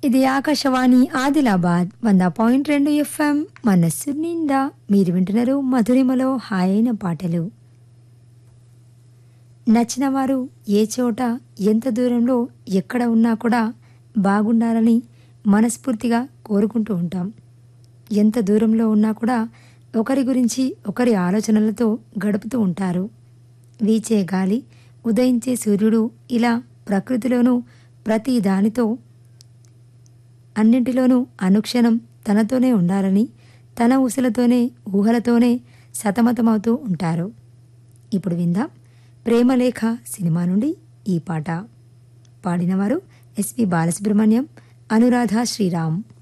ఇది ఆకాశవాణి ఆదిలాబాద్ వంద పాయింట్ రెండు ఎఫ్ఎం మనస్సు నిండా మీరు వింటున్నారు మధురిమలో హాయైన పాటలు నచ్చిన వారు ఏ చోట ఎంత దూరంలో ఎక్కడ ఉన్నా కూడా బాగుండాలని మనస్ఫూర్తిగా కోరుకుంటూ ఉంటాం ఎంత దూరంలో ఉన్నా కూడా ఒకరి గురించి ఒకరి ఆలోచనలతో గడుపుతూ ఉంటారు వీచే గాలి ఉదయించే సూర్యుడు ఇలా ప్రకృతిలోనూ ప్రతి దానితో అన్నింటిలోనూ అనుక్షణం తనతోనే ఉండాలని తన ఊసలతోనే ఊహలతోనే సతమతమవుతూ ఉంటారు ఇప్పుడు విందాం ప్రేమలేఖ సినిమా నుండి ఈ పాట పాడినవారు ఎస్పి బాలసుబ్రహ్మణ్యం అనురాధ శ్రీరామ్